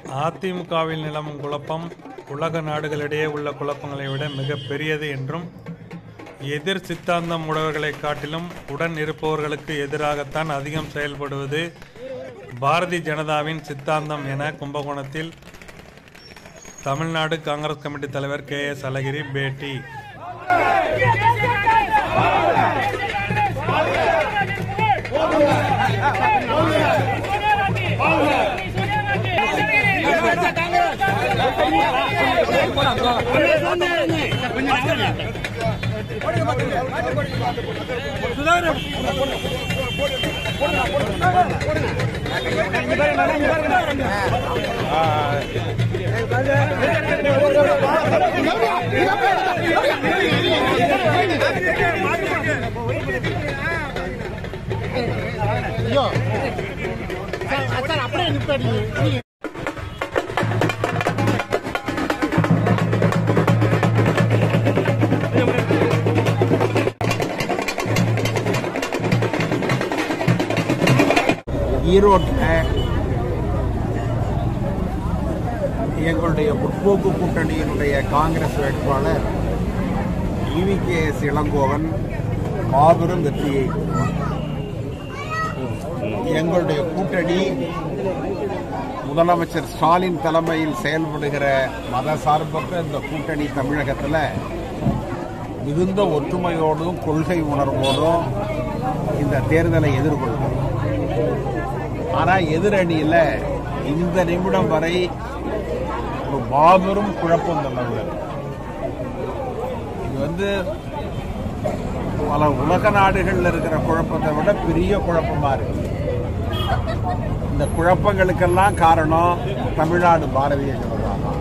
அதிமுகவில் நிலவும் குழப்பம் உலக நாடுகளிடையே உள்ள குழப்பங்களை விட மிக பெரியது என்றும் எதிர் சித்தாந்தம் உடையவர்களை காட்டிலும் உடன் இருப்பவர்களுக்கு எதிராகத்தான் அதிகம் செயல்படுவது பாரதிய ஜனதாவின் சித்தாந்தம் என கும்பகோணத்தில் தமிழ்நாடு காங்கிரஸ் கமிட்டி தலைவர் கே எஸ் அழகிரி பேட்டி சார் அப்படியே நிப்பாடி ஈரோட்டில் எங்களுடைய முற்போக்கு கூட்டணியினுடைய காங்கிரஸ் வேட்பாளர் இவி கே எஸ் இளங்கோவன் மாபெரும் வெற்றியை எங்களுடைய கூட்டணி முதலமைச்சர் ஸ்டாலின் தலைமையில் செயல்படுகிற மத சார்பற்ற இந்த கூட்டணி தமிழகத்தில் மிகுந்த ஒற்றுமையோடும் கொள்கை உணர்வோடும் இந்த தேர்தலை எதிர்கொள்ளும் ஆனால் எதிரணியில் இந்த நிமிடம் வரை ஒரு மாபெரும் குழப்பம் நிலவுகிறது இது வந்து பல உலக நாடுகளில் இருக்கிற குழப்பத்தை விட பெரிய குழப்பமா இருக்கு இந்த குழப்பங்களுக்கெல்லாம் காரணம் தமிழ்நாடு பாரதிய ஜனதா தான்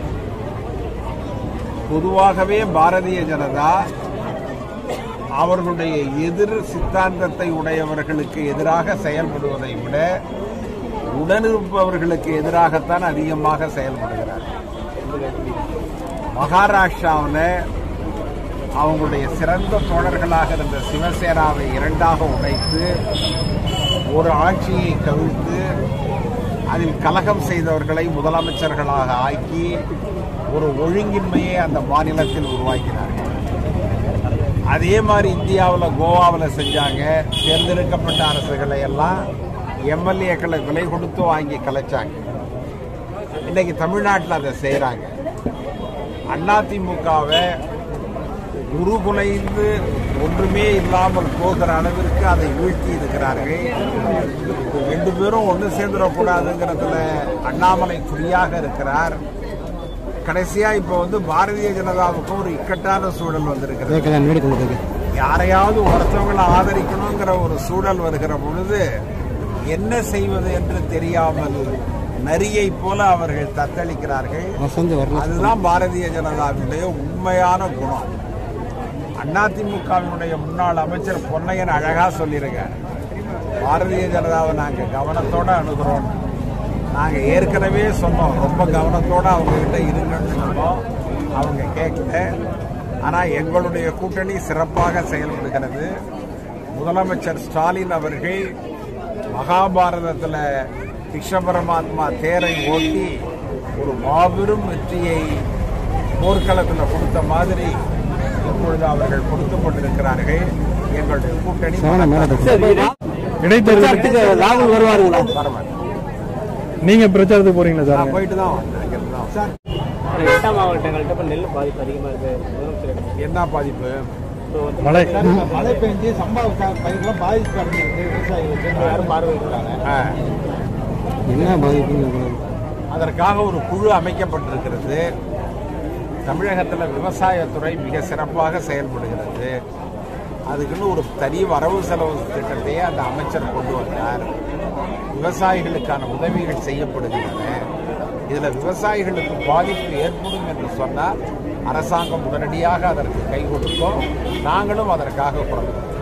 பொதுவாகவே பாரதிய ஜனதா அவர்களுடைய எதிர் சித்தாந்தத்தை உடையவர்களுக்கு எதிராக செயல்படுவதை விட உடனிருப்பவர்களுக்கு எதிராகத்தான் அதிகமாக செயல்படுகிறார் மகாராஷ்டிராவில் அவங்களுடைய சிறந்த தோழர்களாக இருந்த சிவசேனாவை இரண்டாக உடைத்து ஒரு ஆட்சியை கவிழ்த்து அதில் கலகம் செய்தவர்களை முதலமைச்சர்களாக ஆக்கி ஒரு ஒழுங்கின்மையை அந்த மாநிலத்தில் உருவாக்கினார்கள் அதே மாதிரி இந்தியாவில் கோவாவில் செஞ்சாங்க தேர்ந்தெடுக்கப்பட்ட அரசுகளை எல்லாம் எம்எல்ஏக்களை விலை கொடுத்து வாங்கி கலைச்சாங்க இன்னைக்கு தமிழ்நாட்டில் அதை செய்கிறாங்க அதிமுகவை உருகுலைந்து ஒன்றுமே இல்லாமல் போகிற அளவிற்கு அதை வீழ்த்தி இருக்கிறார்கள் ரெண்டு பேரும் ஒன்று சேர்ந்துடக்கூடாதுங்கிறதுல அண்ணாமலை குறியாக இருக்கிறார் கடைசியா இப்போ வந்து பாரதிய ஜனதாவுக்கு ஒரு இக்கட்டான சூழல் வந்திருக்கிறது யாரையாவது ஒருத்தவங்களை ஆதரிக்கணுங்கிற ஒரு சூழல் வருகிற பொழுது என்ன செய்வது என்று தெரியாமல் நரியை போல அவர்கள் தத்தளிக்கிறார்கள் அதுதான் பாரதிய ஜனதாவினுடைய உண்மையான குணம் அதிமுகவினுடைய முன்னாள் அமைச்சர் பொன்னையன் அழகா சொல்லியிருக்கார் பாரதிய ஜனதாவை நாங்க கவனத்தோட அணுகிறோம் நாங்க ஏற்கனவே சொன்னோம் ரொம்ப கவனத்தோட அவங்க கிட்ட இருங்கன்னு சொன்னோம் அவங்க கேட்கல ஆனா எங்களுடைய கூட்டணி சிறப்பாக செயல்படுகிறது முதலமைச்சர் ஸ்டாலின் அவர்கள் மகாபாரதத்தில் கிருஷ்ண பரமாத்மா தேரை ஓட்டி ஒரு மாபெரும் வெற்றியை போர்க்களத்தில் கொடுத்த மாதிரி இப்பொழுது அவர்கள் கொடுத்து கொண்டிருக்கிறார்கள் எங்களுடைய கூட்டணி இடைத்தேர்தலுக்கு ராகுல் வருவாருங்களா பரவாயில்ல நீங்க பிரச்சாரத்துக்கு போறீங்களா சார் நான் போயிட்டு தான் வந்தேன் இங்கிருந்து தான் வந்தேன். எட்டாம் மாவட்டங்கள்ட்ட இப்போ நெல் பாதிப்பு அதிகமாக இருக்கு முதலமைச்சர் என்ன பாதிப்பு இப்போ வந்து மழை மழை பெஞ்சு சம்பா பயிரெல்லாம் பாதிப்பு அடைஞ்சிருக்கு விவசாயிகளுக்கு யாரும் பார்வையிடுறாங்க ஆ, என்ன பாதிப்பு அதற்காக ஒரு குழு அமைக்கப்பட்டிருக்கிறது தமிழகத்தில் விவசாயத்துறை மிக சிறப்பாக செயல்படுகிறது அதுக்குன்னு ஒரு தனி வரவு செலவு திட்டத்தையே அந்த அமைச்சர் கொண்டு வந்தார் விவசாயிகளுக்கான உதவிகள் செய்யப்படுகின்றன இதில் விவசாயிகளுக்கு பாதிப்பு ஏற்படும் என்று சொன்னால் அரசாங்கம் உடனடியாக அதற்கு கை கொடுக்கும் நாங்களும் அதற்காக குரல் கொடுக்கிறோம்.